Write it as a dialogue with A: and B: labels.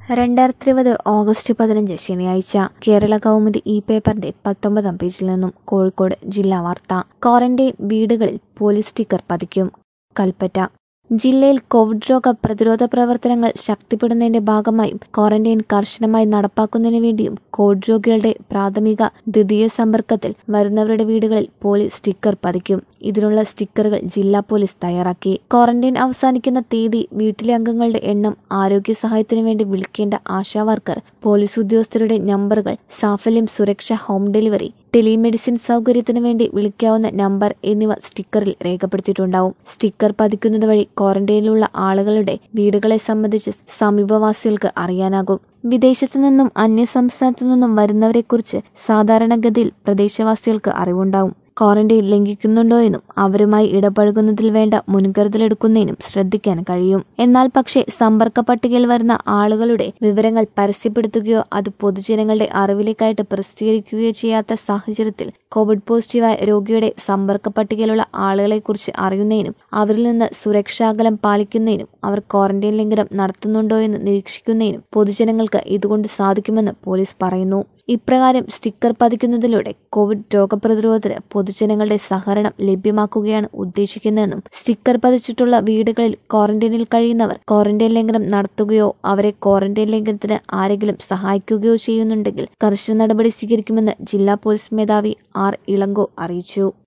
A: രണ്ടായിരത്തി ഇരുപത് ഓഗസ്റ്റ് പതിനഞ്ച് ശനിയാഴ്ച കേരള കൗമുദി ഇ പേപ്പറിന്റെ പത്തൊമ്പതാം പേജിൽ നിന്നും കോഴിക്കോട് ജില്ലാ വാർത്ത ക്വാറന്റൈൻ വീടുകളിൽ പോലീസ് സ്റ്റിക്കർ പതിക്കും കൽപ്പറ്റ ജില്ലയിൽ കോവിഡ് രോഗ പ്രതിരോധ പ്രവർത്തനങ്ങൾ ശക്തിപ്പെടുന്നതിന്റെ ഭാഗമായും ക്വാറന്റൈൻ കർശനമായി നടപ്പാക്കുന്നതിനു വേണ്ടിയും കോവിഡ് രോഗികളുടെ പ്രാഥമിക ദ്വിതീയ സമ്പർക്കത്തിൽ വരുന്നവരുടെ വീടുകളിൽ പോലീസ് സ്റ്റിക്കർ പതിക്കും ഇതിനുള്ള സ്റ്റിക്കറുകൾ ജില്ലാ പോലീസ് തയ്യാറാക്കി ക്വാറന്റൈൻ അവസാനിക്കുന്ന തീയതി വീട്ടിലെ അംഗങ്ങളുടെ എണ്ണം ആരോഗ്യ സഹായത്തിനു വേണ്ടി വിളിക്കേണ്ട ആശാ വർക്കർ പോലീസ് ഉദ്യോഗസ്ഥരുടെ നമ്പറുകൾ സാഫല്യം സുരക്ഷ ഹോം ഡെലിവറി ടെലിമെഡിസിൻ സൗകര്യത്തിനു വേണ്ടി വിളിക്കാവുന്ന നമ്പർ എന്നിവ സ്റ്റിക്കറിൽ രേഖപ്പെടുത്തിയിട്ടുണ്ടാവും സ്റ്റിക്കർ പതിക്കുന്നത് വഴി ക്വാറന്റൈനിലുള്ള ആളുകളുടെ വീടുകളെ സംബന്ധിച്ച് സമീപവാസികൾക്ക് അറിയാനാകും വിദേശത്തു നിന്നും അന്യ സംസ്ഥാനത്തു നിന്നും വരുന്നവരെക്കുറിച്ച് സാധാരണഗതിയിൽ പ്രദേശവാസികൾക്ക് അറിവുണ്ടാവും ക്വാറന്റൈൻ ലംഘിക്കുന്നുണ്ടോ എന്നും അവരുമായി ഇടപഴകുന്നതിൽ വേണ്ട മുൻകരുതലെടുക്കുന്നതിനും ശ്രദ്ധിക്കാൻ കഴിയും എന്നാൽ പക്ഷേ സമ്പർക്ക പട്ടികയിൽ വരുന്ന ആളുകളുടെ വിവരങ്ങൾ പരസ്യപ്പെടുത്തുകയോ അത് പൊതുജനങ്ങളുടെ അറിവിലേക്കായിട്ട് പ്രസിദ്ധീകരിക്കുകയോ ചെയ്യാത്ത സാഹചര്യത്തിൽ കോവിഡ് പോസിറ്റീവായ രോഗിയുടെ സമ്പർക്ക പട്ടികയിലുള്ള ആളുകളെക്കുറിച്ച് അറിയുന്നതിനും അവരിൽ നിന്ന് സുരക്ഷാകലം പാലിക്കുന്നതിനും അവർ ക്വാറന്റൈൻ ലംഘനം നടത്തുന്നുണ്ടോ എന്ന് നിരീക്ഷിക്കുന്നതിനും പൊതുജനങ്ങൾക്ക് ഇതുകൊണ്ട് സാധിക്കുമെന്ന് പോലീസ് പറയുന്നു ഇപ്രകാരം സ്റ്റിക്കർ പതിക്കുന്നതിലൂടെ കോവിഡ് രോഗപ്രതിരോധത്തിന് പൊതുജനങ്ങളുടെ സഹകരണം ലഭ്യമാക്കുകയാണ് ഉദ്ദേശിക്കുന്നതെന്നും സ്റ്റിക്കർ പതിച്ചിട്ടുള്ള വീടുകളിൽ ക്വാറന്റൈനിൽ കഴിയുന്നവർ ക്വാറന്റൈൻ ലംഘനം നടത്തുകയോ അവരെ ക്വാറന്റൈൻ ലംഘനത്തിന് ആരെങ്കിലും സഹായിക്കുകയോ ചെയ്യുന്നുണ്ടെങ്കിൽ കർശന നടപടി സ്വീകരിക്കുമെന്ന് ജില്ലാ പോലീസ് മേധാവി ആർ ഇളങ്കോ അറിയിച്ചു